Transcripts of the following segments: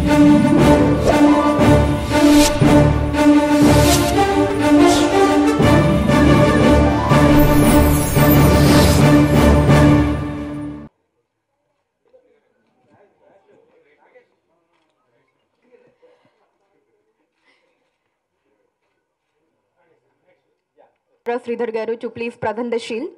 Sridhar Garu to please present the shield.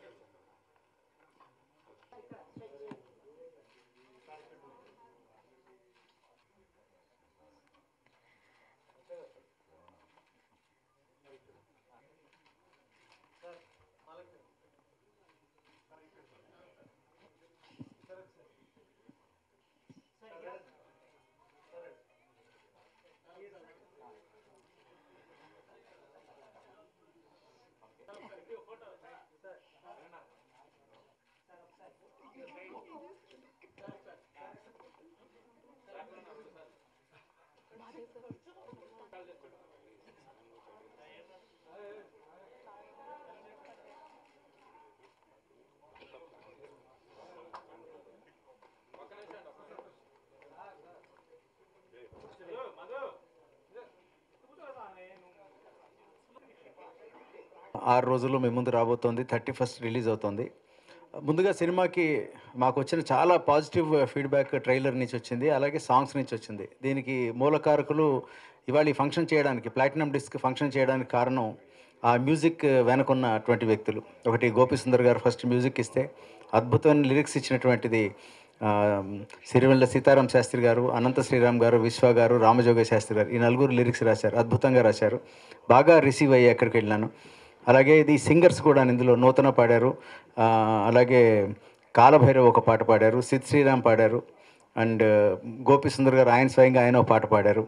ఆరు రోజుల్లో మీ ముందు రాబోతోంది థర్టీ ఫస్ట్ రిలీజ్ అవుతుంది ముందుగా సినిమాకి మాకు వచ్చిన చాలా పాజిటివ్ ఫీడ్బ్యాక్ ట్రైలర్ నుంచి వచ్చింది అలాగే సాంగ్స్ నుంచి వచ్చింది దీనికి మూలకారకులు ఇవాళ ఈ ఫంక్షన్ చేయడానికి ప్లాటినం డిస్క్ ఫంక్షన్ చేయడానికి కారణం ఆ మ్యూజిక్ వెనకున్నటువంటి వ్యక్తులు ఒకటి గోపి సుందర్ గారు ఫస్ట్ మ్యూజిక్ ఇస్తే అద్భుతమైన లిరిక్స్ ఇచ్చినటువంటిది ఆ, సిరివెల్ల సీతారాం శాస్త్రి గారు అనంత శ్రీరామ్ గారు విశ్వ గారు రామజోగ శాస్త్రి గారు ఈ నలుగురు లిరిక్స్ రాశారు అద్భుతంగా రాశారు బాగా రిసీవ్ అయ్యి ఎక్కడికి వెళ్ళాను అలాగే ఇది సింగర్స్ కూడా ఇందులో నూతన పాడారు ఆ, అలాగే కాలభైరవ్ ఒక పాట పాడారు సిద్ శ్రీరామ్ పాడారు అండ్ గోపి సుందర్ గారు ఆయన స్వయంగా ఆయన ఒక పాట పాడారు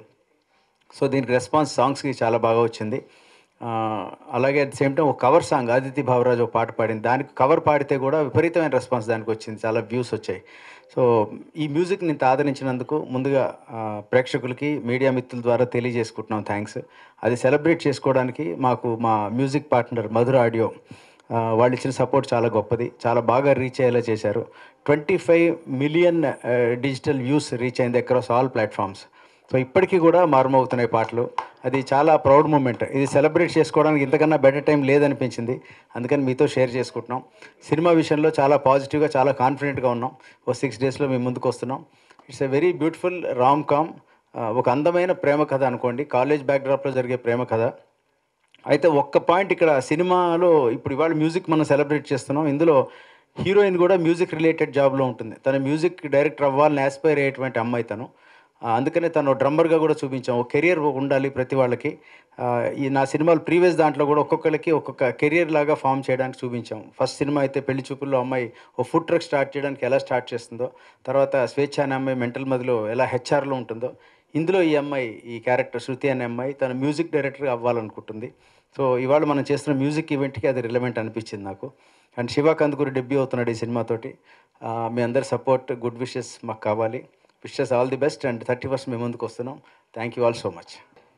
సో దీనికి రెస్పాన్స్ సాంగ్స్కి చాలా బాగా వచ్చింది ఆ, అలాగే అట్ సేమ్ టైం ఒక కవర్ సాంగ్ ఆదిత్య భావరాజు ఒక పాట పాడింది దానికి కవర్ పాడితే కూడా విపరీతమైన రెస్పాన్స్ దానికి వచ్చింది చాలా వ్యూస్ వచ్చాయి సో ఈ మ్యూజిక్ని ఇంత ఆదరించినందుకు ముందుగా ఆ, ప్రేక్షకులకి మీడియా మిత్రుల ద్వారా తెలియజేసుకుంటున్నాం థ్యాంక్స్ అది సెలబ్రేట్ చేసుకోవడానికి మాకు మా మ్యూజిక్ పార్ట్నర్ మధుర ఆడియో ఆ, వాళ్ళు ఇచ్చిన సపోర్ట్ చాలా గొప్పది చాలా బాగా రీచ్ అయ్యేలా చేశారు twenty five million digital views reach అయింది అక్రాస్ ఆల్ ప్లాట్ఫామ్స్ సో ఇప్పటికీ కూడా మారుమవుతున్నాయి పాటలు అది చాలా ప్రౌడ్ మూమెంట్ ఇది సెలబ్రేట్ చేసుకోవడానికి ఇంతకన్నా బెటర్ టైం లేదనిపించింది అందుకని మీతో షేర్ చేసుకుంటున్నాం సినిమా విషయంలో చాలా పాజిటివ్గా చాలా కాన్ఫిడెంట్గా ఉన్నాం ఓ సిక్స్ డేస్లో మేము ముందుకు వస్తున్నాం it's a very beautiful rom com ఒక అందమైన ప్రేమ కథ అనుకోండి కాలేజ్ బ్యాక్డ్రాప్లో జరిగే ప్రేమ కథ అయితే ఒక్క పాయింట్ ఇక్కడ సినిమాలో ఇప్పుడు ఇవాళ మ్యూజిక్ మనం సెలబ్రేట్ చేస్తున్నాం ఇందులో హీరోయిన్ కూడా మ్యూజిక్ రిలేటెడ్ జాబ్లో ఉంటుంది తన మ్యూజిక్ డైరెక్టర్ అవ్వాలని ఆస్పైర్ అయ్యేటువంటి అమ్మాయి తను ఆ, అందుకనే తను డ్రమ్మర్గా కూడా చూపించాం ఒక కెరియర్ ఉండాలి ప్రతి వాళ్ళకి ఆ, ఈ నా సినిమాలు ప్రీవియస్ దాంట్లో కూడా ఒక్కొక్కరికి ఒక్కొక్క కెరియర్ లాగా ఫామ్ చేయడానికి చూపించాం ఫస్ట్ సినిమా అయితే పెళ్లి చూపుల్లో అమ్మాయి ఓ ఫుడ్ ట్రక్ స్టార్ట్ చేయడానికి ఎలా స్టార్ట్ చేస్తుందో తర్వాత స్వేచ్ఛ అనే అమ్మాయి మెంటల్ మదిలో ఎలా హెచ్ఆర్లో ఉంటుందో ఇందులో ఈ అమ్మాయి ఈ క్యారెక్టర్ శృతి అనే అమ్మాయి తన మ్యూజిక్ డైరెక్టర్గా అవ్వాలనుకుంటుంది సో ఇవాళ మనం చేస్తున్న మ్యూజిక్ ఈవెంట్కి అది రిలవెంట్ అనిపించింది నాకు అండ్ శివ కందుకూరి డెబ్యూ అవుతున్నాడు ఈ సినిమాతోటి ఆ, మీ అందరి సపోర్ట్ గుడ్ విషెస్ మాకు కావాలి wishes all the best and thirty first మేము ముందుకు వస్తున్నాం thank you all so much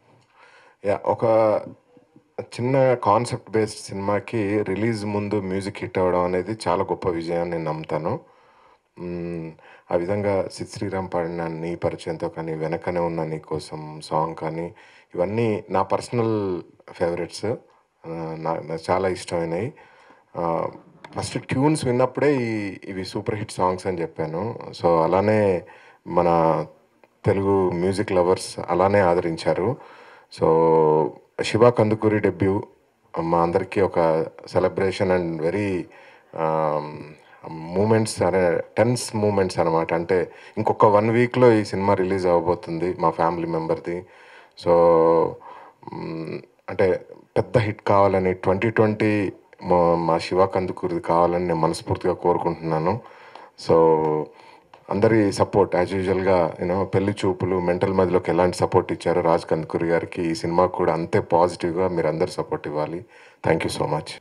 యా ఒక చిన్న కాన్సెప్ట్ బేస్డ్ సినిమాకి రిలీజ్ ముందు మ్యూజిక్ హిట్ అవ్వడం అనేది చాలా గొప్ప విజయం నేను నమ్ముతాను మ్మ్, ఆ విధంగా సిద్ శ్రీరామ్ పాడిన నీ పరిచయంతో కానీ వెనకనే ఉన్న నీ కోసం సాంగ్ కానీ ఇవన్నీ నా పర్సనల్ ఫేవరెట్స్ నా నాకు చాలా ఇష్టమైనవి ఫస్ట్ ట్యూన్స్ విన్నప్పుడే ఈ ఇవి సూపర్ హిట్ సాంగ్స్ అని చెప్పాను సో అలానే మన తెలుగు మ్యూజిక్ లవర్స్ అలానే ఆదరించారు సో శివ కందుకూరి డెబ్యూ మా అందరికీ ఒక సెలబ్రేషన్ అండ్ వెరీ మూమెంట్స్ అనే టెన్స్ మూమెంట్స్ అనమాట అంటే ఇంకొక వన్ వీక్లో ఈ సినిమా రిలీజ్ అవ్వబోతుంది మా ఫ్యామిలీ మెంబర్ది సో మ్, అంటే పెద్ద హిట్ కావాలని ట్వంటీ ట్వంటీ మా మా శివ కందుకూరిది కావాలని నేను మనస్ఫూర్తిగా కోరుకుంటున్నాను సో అందరి సపోర్ట్ యాజ్ యూజువల్గా యూనో పెళ్లి చూపులు మెంటల్ మధ్యలోకి ఎలాంటి సపోర్ట్ ఇచ్చారో రాజ్ కందుకూరి గారికి ఈ సినిమాకు కూడా అంతే పాజిటివ్గా మీరు అందరు సపోర్ట్ ఇవ్వాలి థ్యాంక్ యూ సో మచ్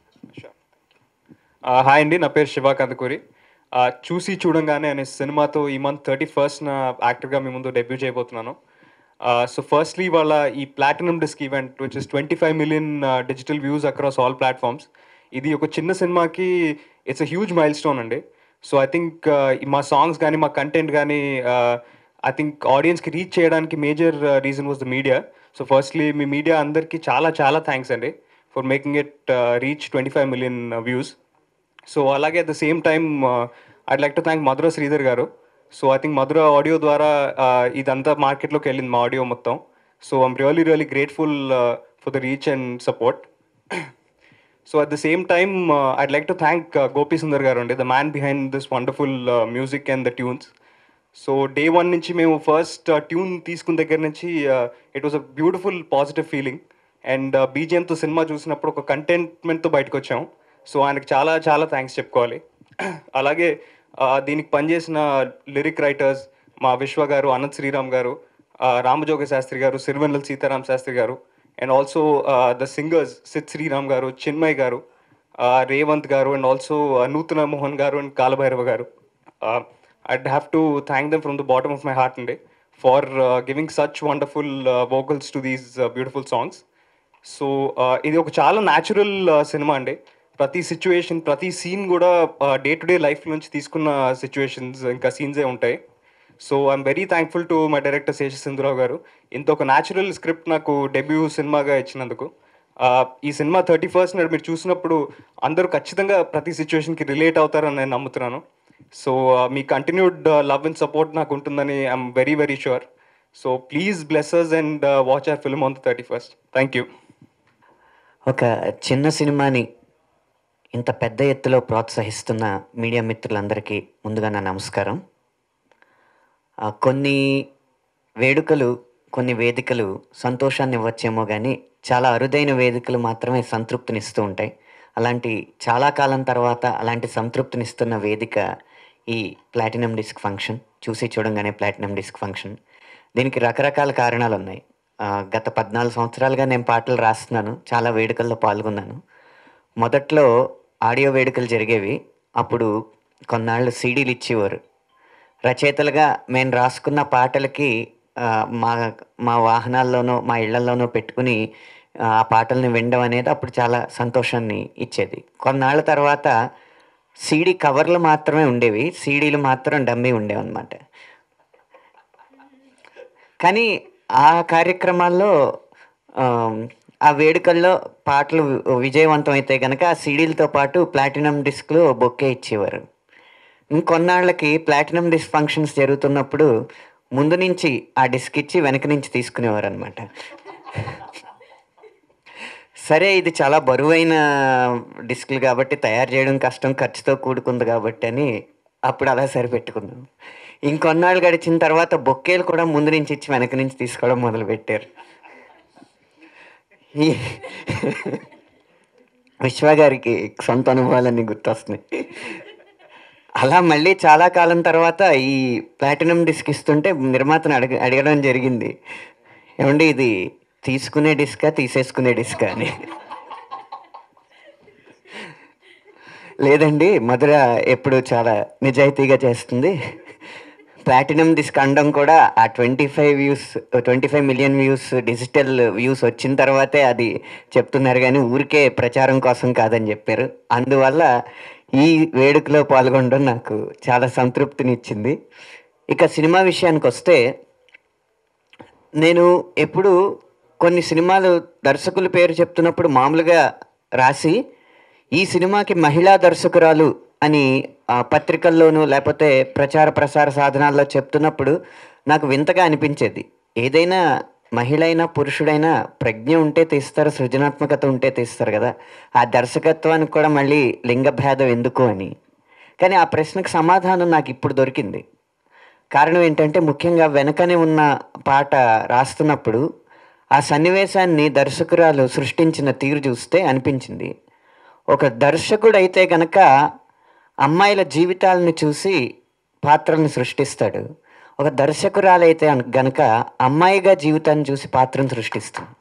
ఆ, హాయ్ అండి నా పేరు శివ కందుకూరి ఆ, చూసి చూడంగానే అనే సినిమాతో ఈ మంత్ థర్టీ ఫస్ట్ నా యాక్టర్గా మీ ముందు డెబ్యూ చేయబోతున్నాను సో ఫస్ట్లీ వాళ్ళ ఈ platinum disc event which is twenty five million digital views across all platforms ఇది ఒక చిన్న సినిమాకి it's a huge milestone అండి సో ఐ థింక్ మా సాంగ్స్ కానీ మా కంటెంట్ కానీ ఐ థింక్ ఆడియన్స్కి రీచ్ చేయడానికి major reason was the media so firstly మీ మీడియా అందరికీ చాలా చాలా థ్యాంక్స్ అండి for making it reach twenty five million views so అలాగే at the same time I'd like to thank Madhura Sridhar గారు so I think Madhura audio ద్వారా uh, ఇదంతా మార్కెట్లోకి వెళ్ళింది మా ఆడియో మొత్తం so I'm really really grateful for the reach and support so at the same time I'd like to thank Gopi Sundar గారు అండి the man behind this wonderful music and the tunes so day one నుంచి మేము first tune తీసుకున్న దగ్గర నుంచి it was a beautiful positive feeling and బీజిఎంతో cinema చూసినప్పుడు ఒక కంటెంట్మెంట్తో బయటకు వచ్చాం సో ఆయనకి చాలా చాలా థ్యాంక్స్ చెప్పుకోవాలి అలాగే uh, దీనికి పనిచేసిన లిరిక్ రైటర్స్ మా విశ్వ గారు అనంత్ శ్రీరామ్ గారు uh, రామజోగ శాస్త్రి గారు సిరివెన్నెల సీతారాం శాస్త్రి గారు and also the singers Sid Sriram గారు చిన్మయ్ గారు uh, రేవంత్ గారు అండ్ ఆల్సో నూతన మోహన్ గారు అండ్ కాలభైరవ గారు I'd have to thank them from the bottom of my heart అండి for giving such wonderful vocals to these beautiful songs so ఇది ఒక చాలా న్యాచురల్ సినిమా అండి ప్రతి సిచ్యువేషన్ ప్రతి సీన్ కూడా డే టు డే లైఫ్ నుంచి తీసుకున్న సిచ్యువేషన్స్ ఇంకా సీన్సే ఉంటాయి so I'm very thankful to my director శేష సింధురావు గారు ఇంత ఒక న్యాచురల్ స్క్రిప్ట్ నాకు డెబ్యూ సినిమాగా ఇచ్చినందుకు ఆ, ఈ సినిమా థర్టీ ఫస్ట్ నాడు మీరు చూసినప్పుడు అందరూ ఖచ్చితంగా ప్రతి సిచ్యువేషన్కి రిలేట్ అవుతారని నేను నమ్ముతున్నాను సో మీ కంటిన్యూడ్ లవ్ అండ్ సపోర్ట్ నాకు ఉంటుందని I'm very very sure so please bless us and watch our film on the thirty first thank you ఒక చిన్న సినిమాని ఇంత పెద్ద ఎత్తులో ప్రోత్సహిస్తున్న మీడియా మిత్రులందరికీ ముందుగా నా నమస్కారం ఆ, కొన్ని వేడుకలు కొన్ని వేదికలు సంతోషాన్ని ఇవ్వచ్చేమో కానీ చాలా అరుదైన వేదికలు మాత్రమే సంతృప్తినిస్తూ ఉంటాయి అలాంటి చాలా కాలం తర్వాత అలాంటి సంతృప్తినిస్తున్న వేదిక ఈ ప్లాటినం డిస్క్ ఫంక్షన్ చూసి చూడంగానే ప్లాటినం డిస్క్ ఫంక్షన్ దీనికి రకరకాల కారణాలు ఉన్నాయి ఆ, గత పద్నాలుగు సంవత్సరాలుగా నేను పాటలు రాస్తున్నాను చాలా వేడుకల్లో పాల్గొన్నాను మొదట్లో ఆడియో వేడుకలు జరిగేవి అప్పుడు కొన్నాళ్ళు సీడీలు ఇచ్చేవారు రచయితలుగా మేము రాసుకున్న పాటలకి ఆ, మా మా వాహనాల్లోనో మా ఇళ్లలోనో పెట్టుకుని ఆ ఆ పాటల్ని వినడం అనేది అప్పుడు చాలా సంతోషాన్ని ఇచ్చేది కొన్నాళ్ళ తర్వాత సీడీ కవర్లు మాత్రమే ఉండేవి సీడీలు మాత్రం డమ్మీ ఉండేవి అనమాట కానీ ఆ కార్యక్రమాల్లో ఆ, ఆ వేడుకల్లో పాటలు విజయవంతం అయితే కనుక ఆ సీడీలతో పాటు ప్లాటినం డిస్క్లు బొక్కే ఇచ్చేవారు ఇంకొన్నాళ్ళకి ప్లాటినం డిస్క్ ఫంక్షన్స్ జరుగుతున్నప్పుడు ముందు నుంచి ఆ డిస్క్ ఇచ్చి వెనక నుంచి తీసుకునేవారు అనమాట సరే ఇది చాలా బరువైన డిస్క్లు కాబట్టి తయారు చేయడం కష్టం ఖర్చుతో కూడుకుంది కాబట్టి అని అప్పుడు అలా సరిపెట్టుకున్నాం ఇంకొన్నాళ్ళు గడిచిన తర్వాత బొక్కేలు కూడా ముందు నుంచి ఇచ్చి వెనక నుంచి తీసుకోవడం మొదలుపెట్టారు ఈ విశ్వ గారికి సొంత అనుభవాలన్నీ గుర్తొస్తున్నాయి అలా మళ్ళీ చాలా కాలం తర్వాత ఈ ప్లాటినం డిస్క్ ఇస్తుంటే నిర్మాతను అడగ అడగడం జరిగింది ఏమండి ఇది తీసుకునే డిస్కా తీసేసుకునే డిస్కా అని లేదండి మధుర ఎప్పుడు చాలా నిజాయితీగా చేస్తుంది ప్లాటినం డిస్క్ అనడం కూడా ఆ twenty five views twenty five million views digital views వచ్చిన తర్వాతే అది చెప్తున్నారు కానీ ఊరికే ప్రచారం కోసం కాదని చెప్పారు అందువల్ల ఈ వేడుకలో పాల్గొనడం నాకు చాలా సంతృప్తినిచ్చింది ఇక సినిమా విషయానికి వస్తే నేను ఎప్పుడు కొన్ని సినిమాలు దర్శకుల పేరు చెప్తున్నప్పుడు మామూలుగా రాసి ఈ సినిమాకి మహిళా దర్శకురాలు అని ఆ, పత్రికల్లోనూ లేకపోతే ప్రచార ప్రసార సాధనాల్లో చెప్తున్నప్పుడు నాకు వింతగా అనిపించేది ఏదైనా మహిళ అయినా పురుషుడైనా ప్రజ్ఞ ఉంటే తీస్తారు సృజనాత్మకత ఉంటే తీస్తారు కదా ఆ దర్శకత్వానికి కూడా మళ్ళీ లింగ భేదం ఎందుకు అని కానీ ఆ ప్రశ్నకు సమాధానం నాకు ఇప్పుడు దొరికింది కారణం ఏంటంటే ముఖ్యంగా వెనకనే ఉన్న పాట రాస్తున్నప్పుడు ఆ సన్నివేశాన్ని దర్శకురాలు సృష్టించిన తీరు చూస్తే అనిపించింది ఒక దర్శకుడు అయితే గనక అమ్మాయిల జీవితాలను చూసి పాత్రల్ని సృష్టిస్తాడు ఒక దర్శకురాలైతే అన్- గనక అమ్మాయిగా జీవితాన్ని చూసి పాత్రను సృష్టిస్తుంది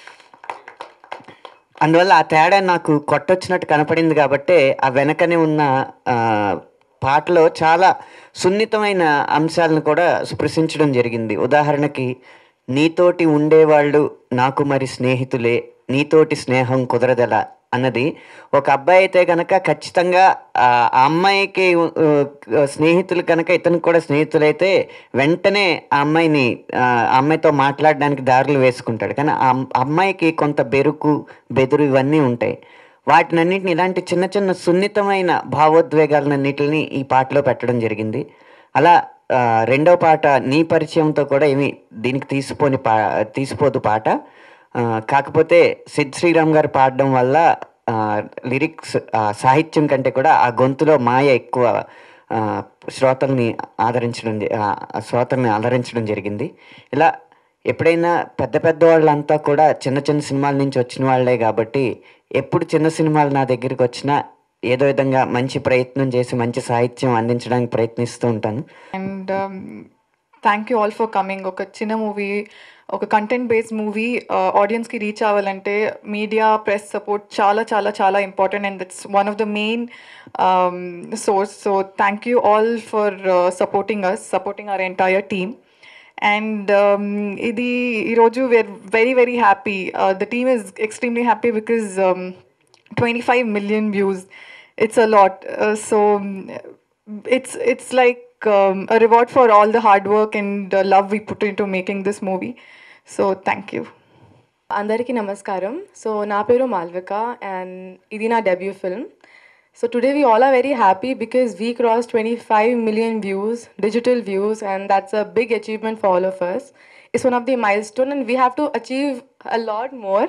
అందువల్ల ఆ తేడా నాకు కొట్టొచ్చినట్టు కనపడింది కాబట్టే ఆ వెనకనే ఉన్న ఆ, పాటలో చాలా సున్నితమైన అంశాలను కూడా స్పృశించడం జరిగింది ఉదాహరణకి నీతోటి ఉండేవాళ్ళు నాకు మరి స్నేహితులే నీతోటి స్నేహం కుదరదలా అన్నది ఒక అబ్బాయి అయితే కనుక ఖచ్చితంగా ఆ ఆ అమ్మాయికి ఆ, స్నేహితులు కనుక ఇతనికి కూడా స్నేహితులైతే వెంటనే ఆ అమ్మాయిని ఆ ఆ అమ్మాయితో మాట్లాడడానికి దారులు వేసుకుంటాడు కానీ ఆ అమ్- అమ్మాయికి కొంత బెరుకు బెదురు ఇవన్నీ ఉంటాయి వాటినన్నింటిని ఇలాంటి చిన్న చిన్న సున్నితమైన భావోద్వేగాలన్నింటిని ఈ పాటలో పెట్టడం జరిగింది అలా ఆ, రెండో పాట నీ పరిచయంతో కూడా ఏమి దీనికి తీసిపోని పా తీసిపోదు పాట ఆ, కాకపోతే సిద్ శ్రీరామ్ గారు పాడడం వల్ల ఆ, లిరిక్స్ ఆ, సాహిత్యం కంటే కూడా ఆ గొంతులో మాయ ఎక్కువ ఆ, శ్రోతల్ని ఆదరించడం జ- ఆ, శ్రోతల్ని అలరించడం జరిగింది ఇలా ఎప్పుడైనా పెద్ద పెద్ద వాళ్ళంతా కూడా చిన్న చిన్న సినిమాల నుంచి వచ్చిన వాళ్ళే కాబట్టి ఎప్పుడు చిన్న సినిమాలు నా దగ్గరికి వచ్చినా ఏదో విధంగా మంచి ప్రయత్నం చేసి మంచి సాహిత్యం అందించడానికి ప్రయత్నిస్తూ ఉంటాను and thank you all for coming ఒక చిన్న మూవీ ఒక కంటెంట్ బేస్డ్ మూవీ ఆడియన్స్కి రీచ్ అవ్వాలంటే మీడియా ప్రెస్ సపోర్ట్ చాలా చాలా చాలా important and that's one of the main source so thank you all for supporting us supporting our entire team and ఇది ఈరోజు we're very very happy the team is extremely happy because twenty five million views it's a lot so it's it's like um, a reward for all the hard work and uh, love we put into making this movie. So thank you. అందరికీ నమస్కారం so నా పేరు Malvika and ఇది నా debut film so today we all are very happy because we cross twenty five million views digital views and that's a big achievement for all of us it's one of the milestone and we have to achieve a lot more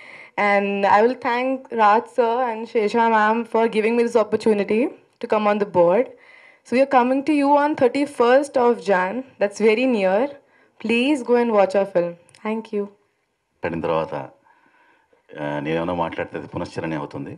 And I will thank Raj sir and Shesha ma'am for giving me this opportunity to come on the board. So we are coming to you on 31st of Jan. That's very near. Please go and watch our film. Thank you. పడిన తర్వాత ఆ, నేనేమన్నా మాట్లాడితే అది పునశ్చరణ అవుతుంది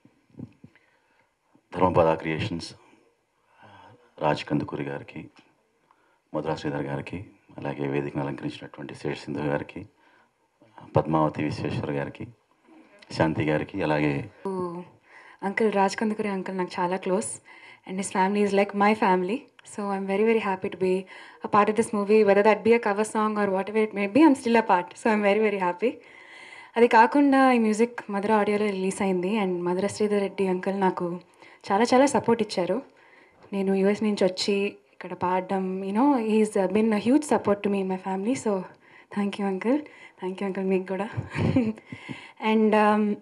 ధర్మపద creations ఆ, రాజ్ కందుకూరి గారికి మధురా శ్రీధర్ గారికి అలాగే వేదికను అలంకరించినటువంటి శేష సింధు గారికి పద్మావతి విశ్వేశ్వర్ గారికి శాంతి గారికి అలాగే అంకుల్ రాజ్ కందుకరి అంకుల్ నాకు చాలా close and his family is like my family so I'm very very happy to be a part of this movie whether that be a cover song or whatever it may be I'm still a part so I'm very very happy అది కాకుండా ఈ music Madhura ఆడియోలో release అయింది and Madhura Sridhar Reddy uncle నాకు చాలా చాలా support ఇచ్చారు నేను యూఎస్ నుంచి వచ్చి ఇక్కడ పాడడం you know is been huge support to me my family so thank you uncle thank you uncle మీకు కూడా అండ్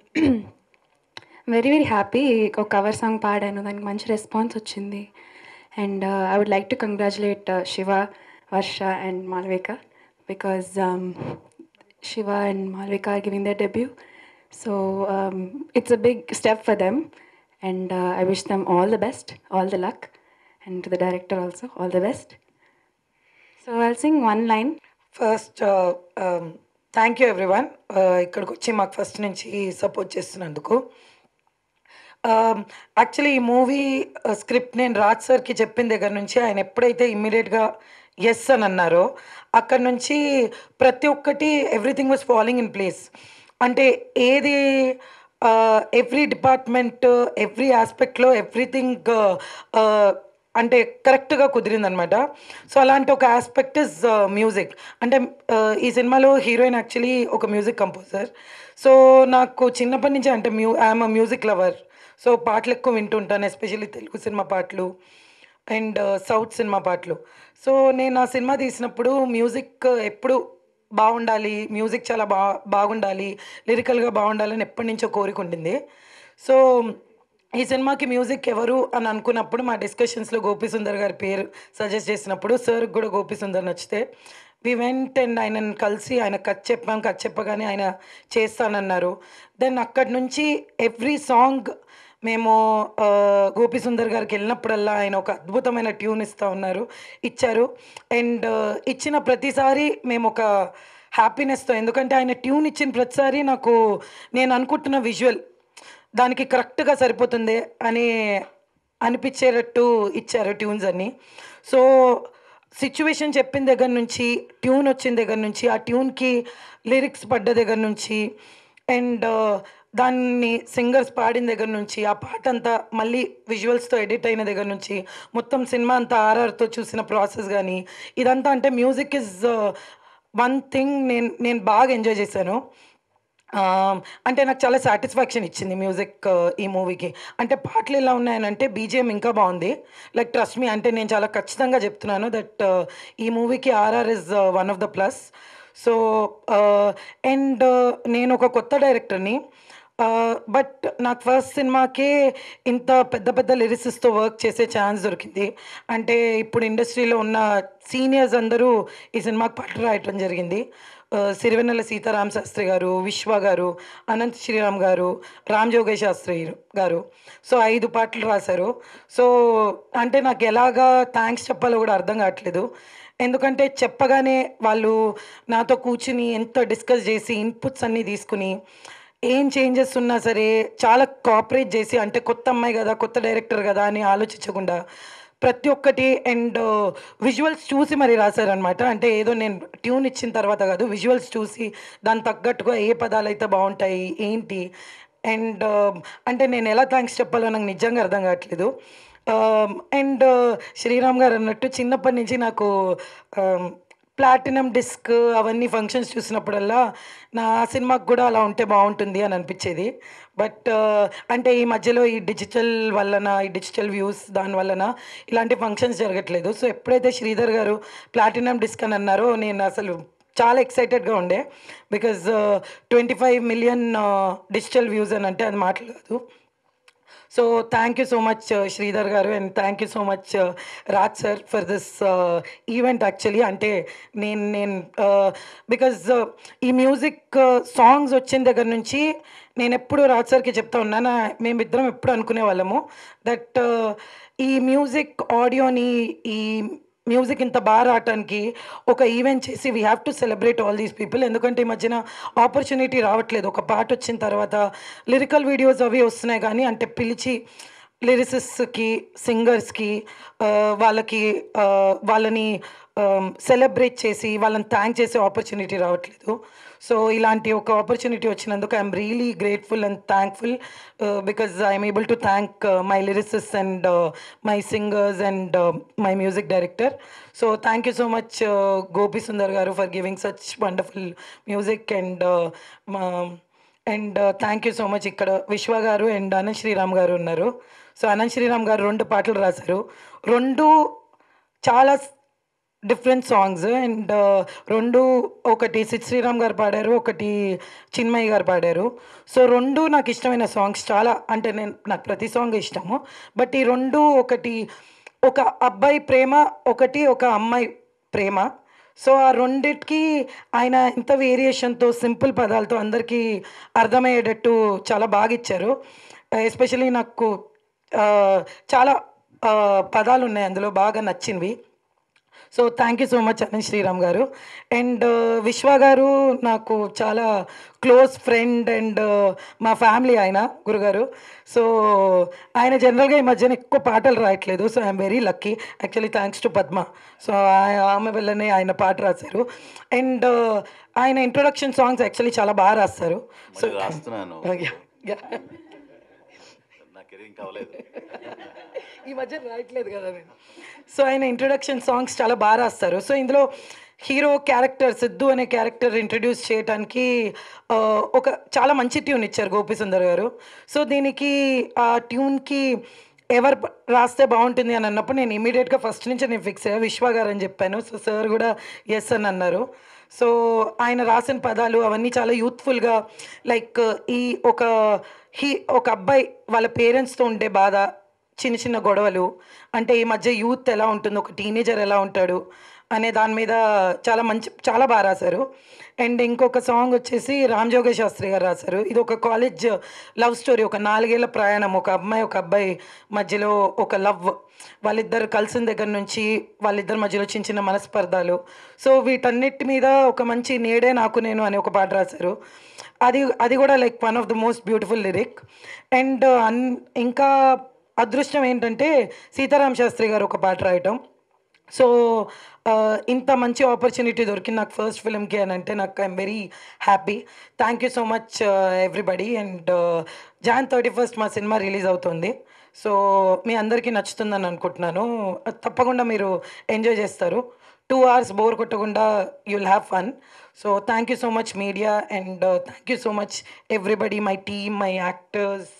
వెరీ వెరీ హ్యాపీ ఒక కవర్ సాంగ్ పాడాను దానికి మంచి రెస్పాన్స్ వచ్చింది and I would like to congratulate Shiva Varsha and Malvika because Shiva and Malvika are giving the debut so it's a big step for them and I wish them all the best all the luck and to the director also all the best so I'll sing one line first thank you everyone ఇక్కడికి వచ్చి మాకు first నుంచి support చేస్తున్నందుకు actually ఈ movie script నేను రాజ్ సార్కి చెప్పిన దగ్గర నుంచి ఆయన ఎప్పుడైతే ఇమ్మీడియట్గా ఎస్ అని అన్నారో అక్కడ నుంచి ప్రతి ఒక్కటి everything was following in place అంటే ఏది ఎవ్రీ డిపార్ట్మెంట్ ఎవ్రీ ఆస్పెక్ట్లో ఎవ్రీథింగ్ అంటే కరెక్ట్గా కుదిరిందనమాట సో అలాంటి ఒక ఆస్పెక్ట్ ఇస్ మ్యూజిక్ అంటే uh, ఈ సినిమాలో హీరోయిన్ యాక్చువల్లీ ఒక మ్యూజిక్ కంపోజర్ సో నాకు చిన్నప్పటి నుంచి అంటే మ్యూ I'm a music lover so పాటలు ఎక్కువ వింటుంటాను ఎస్పెషల్లీ తెలుగు సినిమా పాటలు అండ్ సౌత్ సినిమా పాటలు సో నేను ఆ సినిమా తీసినప్పుడు మ్యూజిక్ ఎప్పుడు బాగుండాలి మ్యూజిక్ చాలా బా బాగుండాలి లిరికల్గా బాగుండాలని ఎప్పటి నుంచో కోరిక ఉండింది సో ఈ సినిమాకి మ్యూజిక్ ఎవరు అని అనుకున్నప్పుడు మా డిస్కషన్స్లో గోపి సుందర్ గారి పేరు సజెస్ట్ చేసినప్పుడు సార్కి కూడా గోపి సుందర్ నచ్చితే వి వెంట్ అండ్ ఆయనను కలిసి ఆయన కట్ చెప్పాం కట్ చెప్పగానే ఆయన చేస్తానన్నారు దెన్ అక్కడి నుంచి ఎవ్రీ సాంగ్ మేము ఆ, గోపి సుందర్ గారికి వెళ్ళినప్పుడల్లా ఆయన ఒక అద్భుతమైన ట్యూన్ ఇస్తూ ఉన్నారు ఇచ్చారు అండ్ ఇచ్చిన ప్రతిసారి మేము ఒక హ్యాపీనెస్తో ఎందుకంటే ఆయన ట్యూన్ ఇచ్చిన ప్రతిసారి నాకు నేను అనుకుంటున్న విజువల్ దానికి కరెక్ట్గా సరిపోతుంది అని అనిపించేటట్టు ఇచ్చారు ట్యూన్స్ అన్ని సో సిచ్యువేషన్ చెప్పిన దగ్గర నుంచి ట్యూన్ వచ్చిన దగ్గర నుంచి ఆ ట్యూన్కి లిరిక్స్ పడ్డ దగ్గర నుంచి అండ్ దాన్ని సింగర్స్ పాడిన దగ్గర నుంచి ఆ పాట అంతా మళ్ళీ విజువల్స్తో ఎడిట్ అయిన దగ్గర నుంచి మొత్తం సినిమా అంతా ఆర్ఆర్తో చూసిన ప్రాసెస్ కానీ ఇదంతా అంటే మ్యూజిక్ ఇస్ వన్ థింగ్ నేను నేను బాగా ఎంజాయ్ చేశాను ఆ, అంటే నాకు చాలా సాటిస్ఫాక్షన్ ఇచ్చింది మ్యూజిక్ ఈ మూవీకి అంటే పాటలు ఎలా ఉన్నాయనంటే బీజిఎం ఇంకా బాగుంది లైక్ ట్రస్ట్ మీ అంటే నేను చాలా ఖచ్చితంగా చెప్తున్నాను దట్ ఈ మూవీకి RR is one of the plus so and నేను ఒక కొత్త డైరెక్టర్ని బట్ నాకు ఫస్ట్ సినిమాకే ఇంత పెద్ద పెద్ద లిరిసిస్తో వర్క్ చేసే ఛాన్స్ దొరికింది అంటే ఇప్పుడు ఇండస్ట్రీలో ఉన్న సీనియర్స్ అందరూ ఈ సినిమాకి పాటలు రాయటం జరిగింది ఆ, సిరివెన్నెల సీతారామ శాస్త్రి గారు విశ్వ గారు అనంత్ శ్రీరామ్ గారు రామ్ జోగేష్ శాస్త్రి గారు సో ఐదు పాటలు రాశారు సో అంటే నాకు ఎలాగా థ్యాంక్స్ చెప్పాలో కూడా అర్థం కావట్లేదు ఎందుకంటే చెప్పగానే వాళ్ళు నాతో కూర్చుని ఎంత డిస్కస్ చేసి ఇన్పుట్స్ అన్నీ తీసుకుని ఏం చేంజెస్ ఉన్నా సరే చాలా కోఆపరేట్ చేసి అంటే కొత్త అమ్మాయి కదా కొత్త డైరెక్టర్ కదా అని ఆలోచించకుండా ప్రతి ఒక్కటి అండ్ విజువల్స్ చూసి మరి రాశారనమాట అంటే ఏదో నేను ట్యూన్ ఇచ్చిన తర్వాత కాదు విజువల్స్ చూసి దాని తగ్గట్టుగా ఏ పదాలు అయితే బాగుంటాయి ఏంటి అండ్ అంటే నేను ఎలా థ్యాంక్స్ చెప్పాలో నాకు నిజంగా అర్థం కావట్లేదు అండ్ శ్రీరామ్ గారు అన్నట్టు చిన్నప్పటి నుంచి నాకు ప్లాటినం డిస్క్ అవన్నీ ఫంక్షన్స్ చూసినప్పుడల్లా నా సినిమాకి కూడా అలా ఉంటే బాగుంటుంది అని అనిపించేది బట్ అంటే ఈ మధ్యలో ఈ డిజిటల్ వలన ఈ డిజిటల్ వ్యూస్ దాని వలన ఇలాంటి ఫంక్షన్స్ జరగట్లేదు సో ఎప్పుడైతే శ్రీధర్ గారు ప్లాటినం డిస్క్ అని అన్నారో నేను అసలు చాలా ఎక్సైటెడ్గా ఉండే because twenty five million digital views అని అంటే అది మాటలు కాదు so thank you so much Sridhar garu and thank you so much Raj sir for this event actually అంటే నేను నేను బికాజ్ ఈ మ్యూజిక్ సాంగ్స్ వచ్చిన దగ్గర నుంచి నేను ఎప్పుడు రాజ్ సార్కి చెప్తా ఉన్నాను మేమిద్దరం ఎప్పుడు అనుకునే వాళ్ళము దట్ ఈ మ్యూజిక్ ఆడియోని ఈ మ్యూజిక్ ఇంత బాగా రావటానికి ఒక ఈవెంట్ చేసి we have to celebrate all these people ఎందుకంటే ఈ మధ్యన ఆపర్చునిటీ రావట్లేదు ఒక పాట వచ్చిన తర్వాత లిరికల్ వీడియోస్ అవి వస్తున్నాయి కానీ అంటే పిలిచి లిరిసిస్ట్కి సింగర్స్కి వాళ్ళకి ఆ, వాళ్ళని సెలబ్రేట్ చేసి వాళ్ళని థ్యాంక్ చేసే ఆపర్చునిటీ రావట్లేదు సో ఇలాంటి ఒక ఆపర్చునిటీ వచ్చినందుకు I'm really grateful and thankful because I'm able to thank my lyricists and my singers and my music director so thank you so much Gopi Sundar garu for giving such wonderful music and and thank you so much ఇక్కడ విశ్వ గారు and Anant Sriram గారు ఉన్నారు so Anant Sriram గారు రెండు పాటలు రాశారు రెండు చాలా డిఫరెంట్ సాంగ్స్ అండ్ రెండు ఒకటి సిద్ శ్రీరామ్ గారు పాడారు ఒకటి చిన్మయ్య గారు పాడారు సో రెండు నాకు ఇష్టమైన సాంగ్స్ చాలా అంటే నేను నాకు ప్రతి సాంగ్ ఇష్టము బట్ ఈ రెండు ఒకటి ఒక అబ్బాయి ప్రేమ ఒకటి ఒక అమ్మాయి ప్రేమ సో ఆ రెండిటికి ఆయన ఎంత వేరియేషన్తో సింపుల్ పదాలతో అందరికీ అర్థమయ్యేటట్టు చాలా బాగా ఇచ్చారు ఎస్పెషలీ నాకు ఆ, చాలా ఆ, పదాలు ఉన్నాయి అందులో బాగా నచ్చినవి so thank you so much Anant Sriram garu and Vishwa garu నాకు చాలా క్లోజ్ ఫ్రెండ్ అండ్ మా ఫ్యామిలీ ఆయన గురుగారు సో ఆయన జనరల్గా ఈ మధ్యన ఎక్కువ పాటలు రాయట్లేదు so I'm very lucky actually thanks to Padma so ఆమె వల్లనే ఆయన పాట రాశారు అండ్ ఆయన ఇంట్రొడక్షన్ సాంగ్స్ యాక్చువల్లీ చాలా బాగా రాస్తారు సో మరి రాస్తున్నాను నా కెరీర్ ఇంకా అవ్వలేదు ఈ మధ్య రాయట్లేదు కదా నేను సో ఆయన ఇంట్రొడక్షన్ సాంగ్స్ చాలా బాగా రాస్తారు సో ఇందులో హీరో క్యారెక్టర్ సిద్ధు అనే క్యారెక్టర్ ఇంట్రడ్యూస్ చేయడానికి ఆ, ఒక చాలా మంచి ట్యూన్ ఇచ్చారు గోపి సుందర్ గారు సో దీనికి ఆ ట్యూన్కి ఎవరు ప- రాస్తే బాగుంటుంది అని అన్నప్పుడు నేను ఇమీడియట్గా ఫస్ట్ నుంచి నేను ఫిక్స్ అయ్యా విశ్వ గారు అని చెప్పాను సో సార్ కూడా ఎస్ అని అన్నారు సో ఆయన రాసిన పదాలు అవన్నీ చాలా యూత్ఫుల్గా లైక్ ఈ ఒక హీ ఒక అబ్బాయి వాళ్ళ పేరెంట్స్తో ఉండే బాధ చిన్న చిన్న గొడవలు అంటే ఈ మధ్య యూత్ ఎలా ఉంటుంది ఒక టీనేజర్ ఎలా ఉంటాడు అనే దాని మీద చాలా మంచి చాలా బాగా రాశారు అండ్ ఇంకొక సాంగ్ వచ్చేసి రామ్ జోగే శాస్త్రి గారు రాశారు ఇది ఒక కాలేజ్ లవ్ స్టోరీ ఒక నాలుగేళ్ల ప్రయాణం ఒక అమ్మాయి ఒక అబ్బాయి మధ్యలో ఒక లవ్ వాళ్ళిద్దరు కలిసిన దగ్గర నుంచి వాళ్ళిద్దరి మధ్యలో చిన్న చిన్న మనస్పర్ధాలు సో వీటన్నిటి మీద ఒక మంచి నేడే నాకు నేను అనే ఒక పాట రాశారు అది అది కూడా like one of the most beautiful lyric and అన్ ఇంకా అదృష్టం ఏంటంటే సీతారాం శాస్త్రి గారు ఒక పాట రాయటం సో ఆ, ఇంత మంచి ఆపర్చునిటీ దొరికింది నాకు ఫస్ట్ ఫిల్మ్కి అని అంటే నాకు I'm very happy thank you so much everybody and Jan thirty first మా సినిమా రిలీజ్ అవుతుంది సో మీ అందరికీ నచ్చుతుందని అనుకుంటున్నాను తప్పకుండా మీరు ఎంజాయ్ చేస్తారు టూ అవర్స్ బోర్ కొట్టకుండా you'll have fun so thank you so much media and thank you so much everybody my team my actors